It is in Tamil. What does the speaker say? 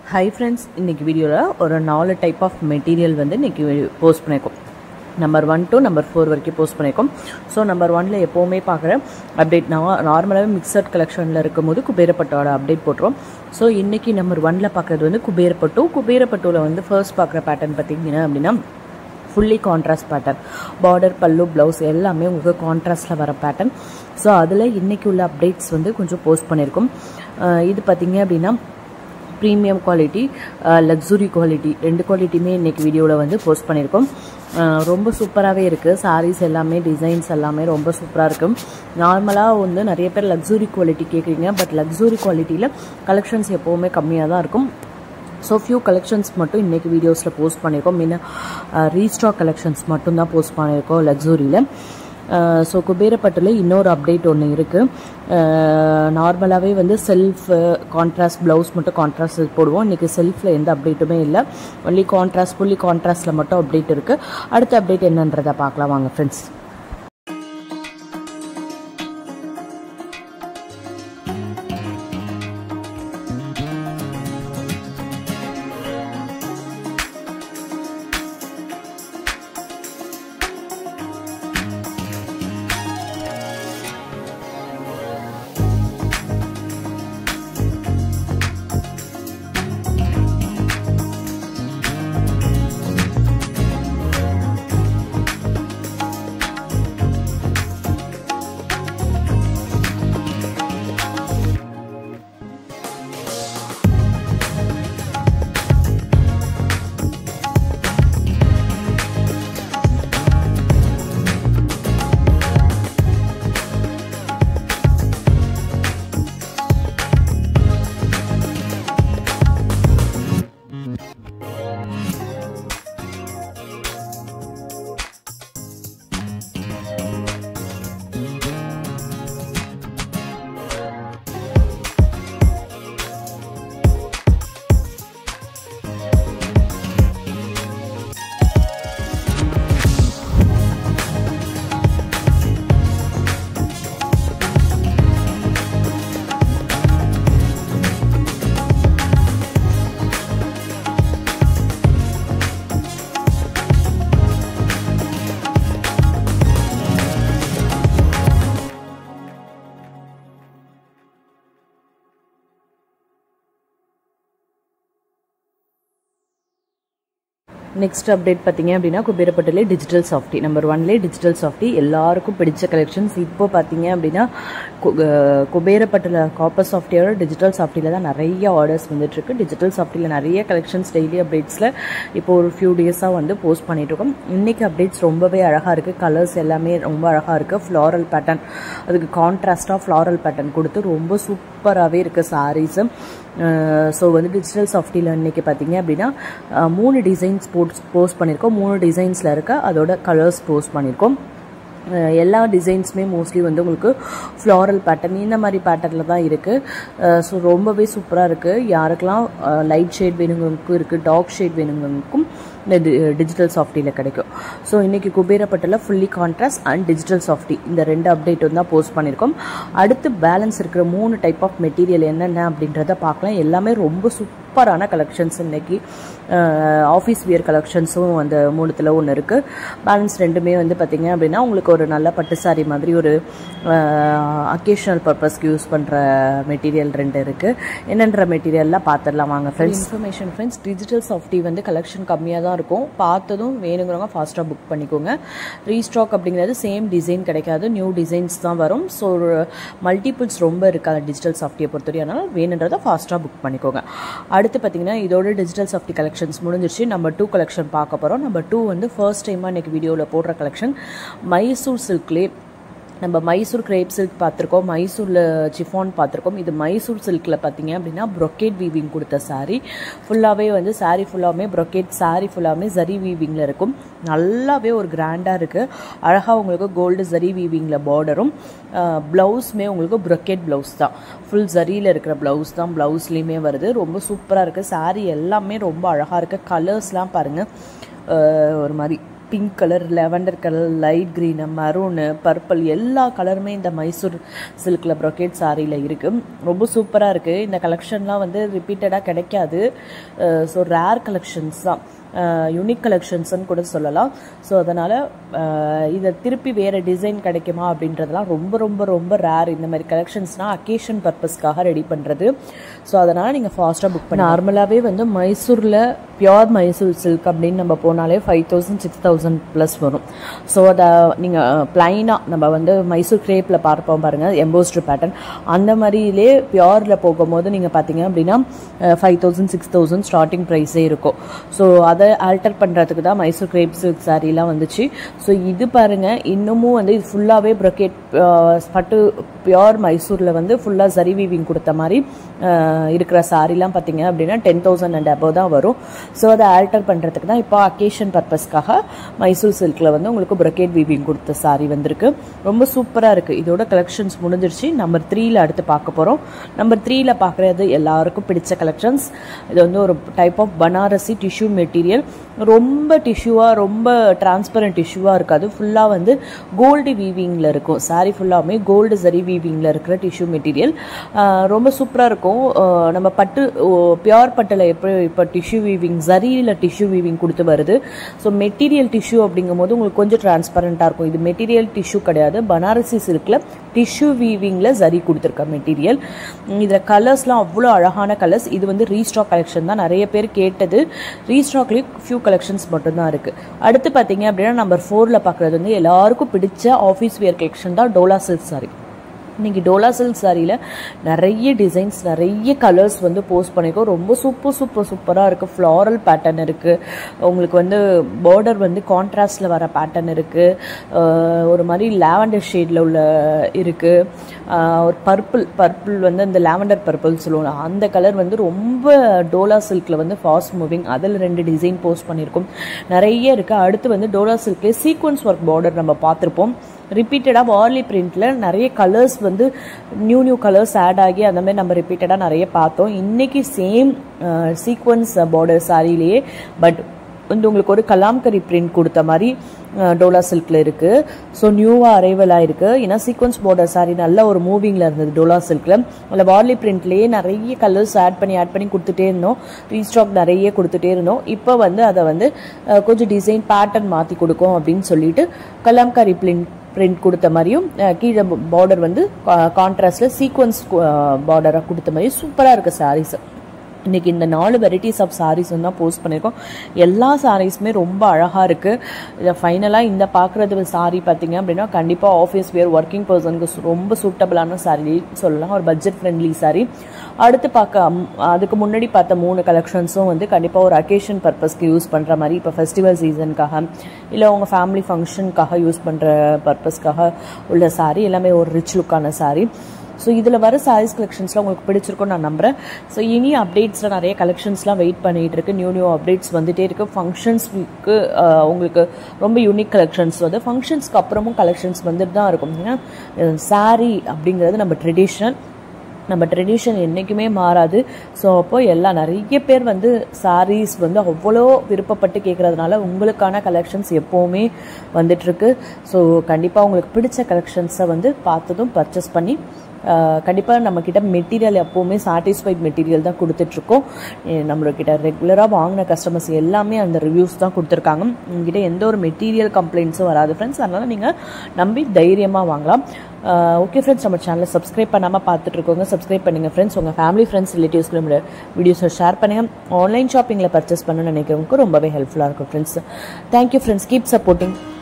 ஹை ஃப்ரெண்ட்ஸ் இன்றைக்கி வீடியோவில் ஒரு நாலு டைப் ஆஃப் மெட்டீரியல் வந்து இன்றைக்கி போஸ்ட் பண்ணியிருக்கோம் number one to number four வரைக்கும் போஸ்ட் பண்ணியிருக்கோம் ஸோ நம்பர் ஒனில் எப்போவுமே பார்க்குற அப்டேட் நான் நார்மலாகவே மிக்சட் கலெக்ஷனில் இருக்கும்போது குபேரப்பட்டோட அப்டேட் போட்டுரும் ஸோ இன்றைக்கி நம்பர் ஒனில் பார்க்குறது வந்து குபேரப்பட்டு குபேரப்பட்டுவில் வந்து ஃபர்ஸ்ட் பார்க்குற பேட்டர்ன் பார்த்தீங்கன்னா அப்படின்னா fully contrast pattern border pallu blouse எல்லாமே உங்களுக்கு கான்ட்ராஸ்டில் வர பேட்டர்ன் ஸோ அதில் இன்றைக்கி உள்ள அப்டேட்ஸ் வந்து கொஞ்சம் போஸ்ட் பண்ணியிருக்கோம் அஹ் இது பார்த்தீங்க அப்படின்னா ப்ரீமியம் குவாலிட்டி லக்ஸுரி குவாலிட்டி ரெண்டு குவாலிட்டியுமே இன்றைக்கி வீடியோவில் வந்து போஸ்ட் பண்ணியிருக்கோம் அஹ் ரொம்ப சூப்பராகவே இருக்குது சாரீஸ் எல்லாமே டிசைன்ஸ் எல்லாமே ரொம்ப சூப்பராக இருக்கும் நார்மலாக வந்து நிறைய பேர் லக்ஸுரி குவாலிட்டி கேட்குறீங்க பட் லக்ஸுரி குவாலிட்டியில் கலெக்ஷன்ஸ் எப்போவுமே கம்மியாக தான் இருக்கும் ஸோ ஃபியூ கலெக்ஷன்ஸ் மட்டும் இன்றைக்கி வீடியோஸில் போஸ்ட் பண்ணியிருக்கோம் முன்ன ரீஸ்டாக் கலெக்ஷன்ஸ் மட்டும்தான் போஸ்ட் பண்ணியிருக்கோம் லக்ஸுரியில் ஸோ குபேரப்பட்டில் இன்னொரு அப்டேட் ஒன்று இருக்குது நார்மலாகவே வந்து செல்ஃப் கான்ட்ராஸ்ட் ப்ளவுஸ் மட்டும் கான்ட்ராஸ்ட் போடுவோம் இன்றைக்கி செல்ஃபில் எந்த அப்டேட்டுமே இல்லை ஒன்லி கான்ட்ராஸ்ட் ஃபுல்லி கான்ட்ராஸ்ட்டில் மட்டும் அப்டேட் இருக்குது அடுத்த அப்டேட் என்னன்றதை பார்க்கலாம் வாங்க ஃப்ரெண்ட்ஸ் நெக்ஸ்ட் அப்டேட் பார்த்தீங்க அப்படின்னா குபேரப்பட்டிலே டிஜிட்டல் சாஃப்டி நம்பர் ஒன்லேயே டிஜிட்டல் சாஃப்டி எல்லாருக்கும் பிடிச்ச கலெக்ஷன்ஸ் இப்போ பார்த்தீங்க அப்படின்னா கு- அஹ் குபேரப்பட்டில் காப்பர் சாஃப்டியோட டிஜிட்டல் சாஃப்டியில் தான் நிறைய ஆர்டர்ஸ் வந்துட்டுருக்கு டிஜிட்டல் சாஃப்டியில் நிறைய கலெக்ஷன்ஸ் டெய்லி அப்டேட்ஸில் இப்போ ஒரு ஃபியூ டேஸாக வந்து போஸ்ட் பண்ணிகிட்ருக்கோம் இன்றைக்கி அப்டேட்ஸ் ரொம்பவே அழகாக இருக்குது கலர்ஸ் எல்லாமே ரொம்ப அழகாக இருக்குது ஃப்ளாரல் பேட்டர்ன் அதுக்கு கான்ட்ராஸ்டாக ஃப்ளாரல் பேட்டர்ன் கொடுத்து ரொம்ப சூப்பராகவே இருக்குது சாரீஸு ஸோ வந்து டிஜிட்டல் சாஃப்டியில் இன்றைக்கி பார்த்தீங்க அப்படின்னா அஹ், மூணு டிசைன்ஸ் போஸ்ட் போஸ்ட் பண்ணியிருக்கோம் மூணு டிசைன்ஸில் இருக்க அதோட கலர்ஸ் போஸ்ட் பண்ணியிருக்கோம் அஹ், எல்லா டிசைன்ஸுமே மோஸ்ட்லி வந்து உங்களுக்கு ஃப்ளாரல் பேட்டர்ன் இந்த மாதிரி பேட்டர்னில் தான் இருக்குது ஸோ ரொம்பவே சூப்பராக இருக்குது யாருக்கெல்லாம் லைட் ஷேட் வேணுங்களுக்கும் இருக்குது டார்க் ஷேட் வேணுங்களுக்கும் இந்த டிஜிட்டல் சாஃப்டியில் கிடைக்கும் ஸோ இன்றைக்கி குபேரப்பட்டில் fully contrast and digital softy இந்த ரெண்டு அப்டேட்டும் தான் போஸ்ட் பண்ணியிருக்கோம் அடுத்து பேலன்ஸ் இருக்கிற மூணு டைப் ஆஃப் மெட்டீரியல் என்னென்ன அப்படின்றத பார்க்கலாம் எல்லாமே ரொம்ப சூப்பரான கலெக்ஷன்ஸ் இன்னைக்கு ஆஃபீஸ் வியர் கலெக்ஷன்ஸும் அந்த மூணுத்தில் ஒன்று இருக்குது பேலன்ஸ் ரெண்டுமே வந்து பார்த்திங்க அப்படின்னா உங்களுக்கு ஒரு நல்ல பட்டு சாரி மாதிரி ஒரு அக்கேஷனல் பர்பஸ்க்கு யூஸ் பண்ணுற மெட்டீரியல் ரெண்டு இருக்குது என்னன்ற மெட்டீரியல்லாம் பார்த்துடலாம் வாங்க friends information friends digital softy வந்து கலெக்ஷன் கம்மியாக தான் இருக்கும் பார்த்ததும் வேணுங்கிறவங்க ஃபாஸ்ட்டாக புக் பண்ணிக்கோங்க ரீஸ்டாக் அப்படிங்கிறது சேம் டிசைன் கிடைக்காது நியூ டிசைன்ஸ் தான் வரும் ஸோ மல்டிபிள்ஸ் ரொம்ப இருக்காது டிஜிட்டல் சாஃப்டியை பொறுத்தவரை அதனால் வேணுன்றதை ஃபாஸ்ட்டாக புக் பண்ணிக்கோங்க அடுத்து பார்த்தீங்கன்னா இதோட டிஜிட்டல் சாஃப்டி கலெக்ஷன்ஸ் முடிஞ்சிருச்சு நம்ம டூ கலெக்ஷன் பார்க்க போகிறோம் நம்ம டூ வந்து ஃபர்ஸ்ட் டைமாக இன்றைக்கி வீடியோவில் போடுற கலெக்ஷன் மைசூர் சில்க்லேயே நம்ம மைசூர் கிரேப் சில்க் பார்த்துருக்கோம் மைசூரில் சிஃபான் பார்த்துருக்கோம் இது மைசூர் சில்கில் பார்த்தீங்க அப்படின்னா brocade வீவிங் கொடுத்த saree ஃபுல்லாகவே வந்து saree ஃபுல்லாமே brocade saree ஃபுல்லாமே ஜரி வீவிங்கில் இருக்கும் நல்லாவே ஒரு கிராண்டாக இருக்குது அழகாக உங்களுக்கு கோல்டு ஜரி வீவிங்கில் பார்டரும் ப்ளவுஸுமே உங்களுக்கு brocade ப்ளவுஸ் தான் ஃபுல் ஜரியில் இருக்கிற ப்ளவுஸ் தான் ப்ளவுஸ்லேயுமே வருது ரொம்ப சூப்பராக இருக்குது saree எல்லாமே ரொம்ப அழகாக இருக்குது கலர்ஸ்லாம் பாருங்கள் ஒரு மாதிரி pink colour lavender colour light green maroon purple எல்லா கலருமே இந்த மைசூர் சில்கில் ப்ரொக்கேட் சாரியில் இருக்குது ரொம்ப சூப்பராக இருக்குது இந்த கலெக்ஷன்லாம் வந்து ரிப்பீட்டடாக கிடைக்காது ஸோ ரேர் கலெக்ஷன்ஸ் தான் யூனிக் கலெக்ஷன்ஸ்னு கூட சொல்லலாம் ஸோ அதனால் இதை திருப்பி வேறு டிசைன் கிடைக்குமா அப்படின்றதெல்லாம் ரொம்ப ரொம்ப ரொம்ப ரேர் இந்த மாதிரி கலெக்ஷன்ஸ்னால் அக்கேஷன் பர்பஸ்க்காக ரெடி பண்ணுறது ஸோ அதனால் நீங்கள் ஃபாஸ்ட்டாக புக் பண்ணி நார்மலாகவே வந்து மைசூரில் பியோர் மைசூர் சில்க் அப்படின்னு நம்ம போனாலே five thousand six thousand plus வரும் ஸோ அதை நீங்கள் ப்ளைனாக நம்ம வந்து மைசூர் கிரேப்பில் பார்ப்போம் பாருங்கள் எம்போஸ்டர் பேட்டர்ன் அந்த மாதிரிலே பியோரில் போகும்போது நீங்கள் பார்த்தீங்க அப்படின்னா five thousand six thousand starting ப்ரைஸே இருக்கும் ஸோ அதை ஆல்டர் பண்ணுறதுக்கு தான் மைசூர் கிரேப் சில்க் சாரீலாம் வந்துச்சு ஸோ இது பாருங்கள் இன்னமும் வந்து இது ஃபுல்லாகவே ப்ரொக்கேட் பட்டு பியோர் மைசூரில் வந்து ஃபுல்லாக சரி வீவிங் கொடுத்த மாதிரி இருக்கிற சாரீலாம் பார்த்தீங்க அப்படின்னா டென் தௌசண்ட் அண்ட் அபவ் தான் வரும் ஸோ அதை ஆல்டர் பண்ணுறதுக்கு தான் இப்போ அக்கேஷன் பர்பஸ்க்காக மைசூர் சில்கில் வந்து உங்களுக்கு ப்ரொக்கேட் வீவிங் கொடுத்த சாரீ வந்திருக்கு ரொம்ப சூப்பராக இருக்குது இதோட கலெக்ஷன்ஸ் முடிஞ்சிருச்சு நம்பர் த்ரீயில் அடுத்து பார்க்க போகிறோம் நம்பர் த்ரீயில் பார்க்குறது எல்லாருக்கும் பிடிச்ச கலெக்ஷன்ஸ் இது வந்து ஒரு type of Banarasi tissue material ரொம்ப டிஷ்யூவாக ரொம்ப டிரான்ஸ்பரண்ட் டிஷ்யூவாக இருக்காது ஃபுல்லாக வந்து கோல்டு வீவிங்கில் இருக்கும் சாரீ ஃபுல்லாமே கோல்டு சரி வீவிங்கில் இருக்கிற டிஷ்யூ மெட்டீரியல் ரொம்ப சூப்பராக இருக்கும் நம்ம பட்டு பியோர் பட்டில் எப்படி இப்போ டிஷ்யூ வீவிங் சரியில் டிஷ்யூ வீவிங் கொடுத்து வருது ஸோ மெட்டீரியல் டிஷ்யூ அப்படிங்கும் போது உங்களுக்கு கொஞ்சம் டிரான்ஸ்பரண்ட்டாக இருக்கும் இது மெட்டீரியல் டிஷ்யூ கிடையாது பனாரசி சில்கில் டிஷ்யூ வீவிங்கில் சரி கொடுத்துருக்க மெட்டீரியல் இதில் கலர்ஸ்லாம் அவ்வளோ அழகான கலர்ஸ் இது வந்து ரீஸ்டாக் கலெக்ஷன் தான் நிறைய பேர் கேட்டது ரீஸ்டாக்லேயும் ஃபியூ கலெக்ஷன்ஸ் மட்டும்தான் இருக்குது அடுத்து பார்த்தீங்க அப்படின்னா நம்பர் ஃபோரில் பார்க்குறது வந்து எல்லாருக்கும் பிடிச்ச ஆஃபீஸ் வியர் கலெக்ஷன் தான் டோலா சில்க் சாரி இன்றைக்கி டோலா சில்க் சாரியில் நிறைய டிசைன்ஸ் நிறைய கலர்ஸ் வந்து போஸ்ட் பண்ணியிருக்கோம் ரொம்ப சூப்பர் சூப்பர் சூப்பராக இருக்குது ஃப்ளாரல் பேட்டர்ன் இருக்குது உங்களுக்கு வந்து பார்டர் வந்து கான்ட்ராஸ்டில் வர பேட்டர்ன் இருக்குது ஒரு மாதிரி லாவெண்டர் ஷேடில் உள்ள இருக்குது ஒரு பர்பிள் பர்பிள் வந்து அந்த லாவெண்டர் பர்பிள் சொல்லுவோம் அந்த கலர் வந்து ரொம்ப டோலா சில்கில் வந்து ஃபாஸ்ட் மூவிங் அதில் ரெண்டு டிசைன் போஸ்ட் பண்ணியிருக்கோம் நிறைய இருக்குது அடுத்து வந்து டோலா சில்க்லேயே சீக்வன்ஸ் ஒர்க் பார்டர் நம்ம பார்த்துருப்போம் ரிப்பீட்டடாக வார்லி பிரிண்டில் நிறைய கலர்ஸ் வந்து நியூ நியூ கலர்ஸ் ஆட் ஆகி அந்த மாதிரி நம்ம ரிப்பீட்டடாக நிறைய பார்த்தோம் இன்றைக்கி சேம் சீக்வன்ஸ் பார்டர் சாரிலேயே பட் வந்து உங்களுக்கு ஒரு கலாம்கரி பிரிண்ட் கொடுத்த மாதிரி டோலா சில்கில் இருக்குது ஸோ நியூவாக அரைவல் ஆயிருக்கு ஏன்னா சீக்வன்ஸ் பார்டர் சாரி நல்ல ஒரு மூவிங்கில் இருந்தது டோலா சில்கில் அதில் வார்லி பிரிண்ட்லேயே நிறைய கலர்ஸ் ஆட் பண்ணி ஆட் பண்ணி கொடுத்துட்டே இருந்தோம் ரீஸ்டாக் நிறைய கொடுத்துட்டே இருந்தோம் இப்போ வந்து அதை வந்து கொஞ்சம் டிசைன் பேட்டர்ன் மாற்றி கொடுக்கும் அப்படின்னு சொல்லிட்டு கலாம்காரி பிரிண்ட் பிரிண்ட் கொடுத்த மாதிரியும் கீழே பார்டர் வந்து கான்ட்ராஸ்டில் சீக்வன்ஸ் பார்டராக கொடுத்த மாதிரியும் சூப்பராக இருக்குது சாரீஸ் இன்றைக்கி இந்த நாலு வெரைட்டிஸ் ஆஃப் சாரீஸ் தான் போஸ்ட் பண்ணியிருக்கோம் எல்லா சாரீஸுமே ரொம்ப அழகாக இருக்குது இதை ஃபைனலாக இந்த பார்க்குறது சாரீ பார்த்தீங்க அப்படின்னா கண்டிப்பாக ஆஃபீஸ் வேர் ஒர்க்கிங் பர்சனுக்கு ரொம்ப சூட்டபிளான சாரீ சொல்லலாம் ஒரு பட்ஜெட் ஃப்ரெண்ட்லி சாரீ அடுத்து பார்க்க அதுக்கு முன்னாடி பார்த்த மூணு கலெக்ஷன்ஸும் வந்து கண்டிப்பாக ஒரு அக்கேஷன் பர்பஸ்க்கு யூஸ் பண்ணுற மாதிரி இப்போ ஃபெஸ்டிவல் சீசனுக்காக இல்லை உங்கள் ஃபேமிலி ஃபங்க்ஷனுக்காக யூஸ் பண்ணுற பர்பஸ்க்காக உள்ள சாரீ எல்லாமே ஒரு ரிச் லுக்கான சாரீ ஸோ இதில் வர சாரீஸ் கலெக்ஷன்ஸ்லாம் உங்களுக்கு பிடிச்சிருக்கும் நான் நம்புகிறேன் ஸோ இனி அப்டேட்ஸில் நிறைய கலெக்ஷன்ஸ்லாம் வெயிட் பண்ணிகிட்டு இருக்கு நியூ நியூ அப்டேட்ஸ் வந்துகிட்டே இருக்குது ஃபங்க்ஷன்ஸ்க்கு உங்களுக்கு ரொம்ப யூனிக் கலெக்ஷன்ஸ் வந்து ஃபங்க்ஷன்ஸ்க்கு அப்புறமும் கலெக்ஷன்ஸ் வந்துட்டு தான் இருக்கும் ஏன்னா சாரீ அப்படிங்கிறது நம்ம ட்ரெடிஷ்னல் நம்ம ட்ரெடிஷன் என்றைக்குமே மாறாது ஸோ அப்போ எல்லா நிறைய பேர் வந்து சாரீஸ் வந்து அவ்வளோ விருப்பப்பட்டு கேட்குறதுனால உங்களுக்கான கலெக்ஷன்ஸ் எப்போவுமே வந்துட்டுருக்கு ஸோ கண்டிப்பாக உங்களுக்கு பிடிச்ச கலெக்ஷன்ஸை வந்து பார்த்ததும் பர்ச்சேஸ் பண்ணி கண்டிப்பாக நம்மக்கிட்ட மெட்டீரியல் எப்போவுமே சாட்டிஸ்ஃபைட் மெட்டீரியல் தான் கொடுத்துட்ருக்கோம் நம்மளக்கிட்ட ரெகுலராக வாங்கின கஸ்டமர்ஸ் எல்லாமே அந்த ரிவ்யூஸ் தான் கொடுத்துருக்காங்க உங்ககிட்ட எந்த ஒரு மெட்டீரியல் கம்ப்ளைண்ட்ஸும் வராது ஃப்ரெண்ட்ஸ் அதனால் நீங்கள் நம்பி தைரியமாக வாங்கலாம் ஓகே ஃப்ரெண்ட்ஸ் நம்ம சேனலை சப்ஸ்கிரைப் பண்ணாமல் பார்த்துட்ருக்கோங்க சப்ஸ்கிரைப் பண்ணுங்கள் ஃப்ரெண்ட்ஸ் உங்கள் ஃபேமிலி ஃப்ரெண்ட்ஸ் ரிலேட்டிவ்ஸ்க்கு நம்மளோட வீடியோஸை ஷேர் பண்ணுங்கள் ஆன்லைன் ஷாப்பிங்கில் பர்ச்சேஸ் பண்ணணும்னு நினைக்கிறவங்களுக்கு ரொம்பவே ஹெல்ப்ஃபுல்லாக இருக்கும் friends thank you friends keep supporting